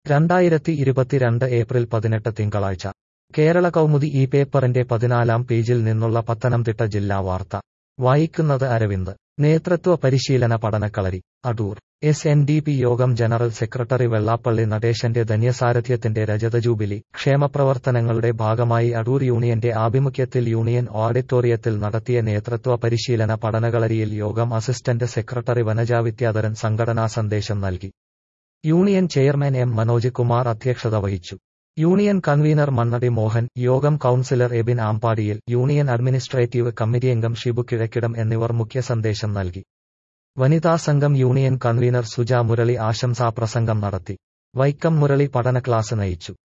രണ്ടായിരത്തി ഇരുപത്തിരണ്ട് ഏപ്രിൽ പതിനെട്ട് തിങ്കളാഴ്ച കേരള കൗമുദി ഈ പേപ്പറിന്റെ പതിനാലാം പേജിൽ നിന്നുള്ള പത്തനംതിട്ട ജില്ലാ വാർത്ത വായിക്കുന്നത് അരവിന്ദ് നേതൃത്വ പരിശീലന പഠനക്കളരി Adoor S N D P യോഗം ജനറൽ സെക്രട്ടറി വെള്ളാപ്പള്ളി നടേശന്റെ ധന്യസാരഥ്യത്തിന്റെ രജത ജൂബിലി ക്ഷേമപ്രവർത്തനങ്ങളുടെ ഭാഗമായി അടൂർ യൂണിയന്റെ ആഭിമുഖ്യത്തിൽ യൂണിയൻ ഓഡിറ്റോറിയത്തിൽ നടത്തിയ നേതൃത്വ പരിശീലന പഠനകളരിയിൽ യോഗം അസിസ്റ്റന്റ് സെക്രട്ടറി വനജ വിദ്യാധരൻ സംഘടനാ സന്ദേശം നൽകി union chairman M Manoj Kumar അധ്യക്ഷത വഹിച്ചു യൂണിയൻ കൺവീനർ മണ്ണടി മോഹൻ യോഗം councillor Ebin Ambadiyil union administrative committee അംഗം ഷിബു കിഴക്കിടം എന്നിവർ മുഖ്യ സന്ദേശം നൽകി വനിതാ സംഘം യൂണിയൻ കൺവീനർ സുജ മുരളി ആശംസാ പ്രസംഗം നടത്തി വൈക്കം മുരളി പഠന ക്ലാസ് നയിച്ചു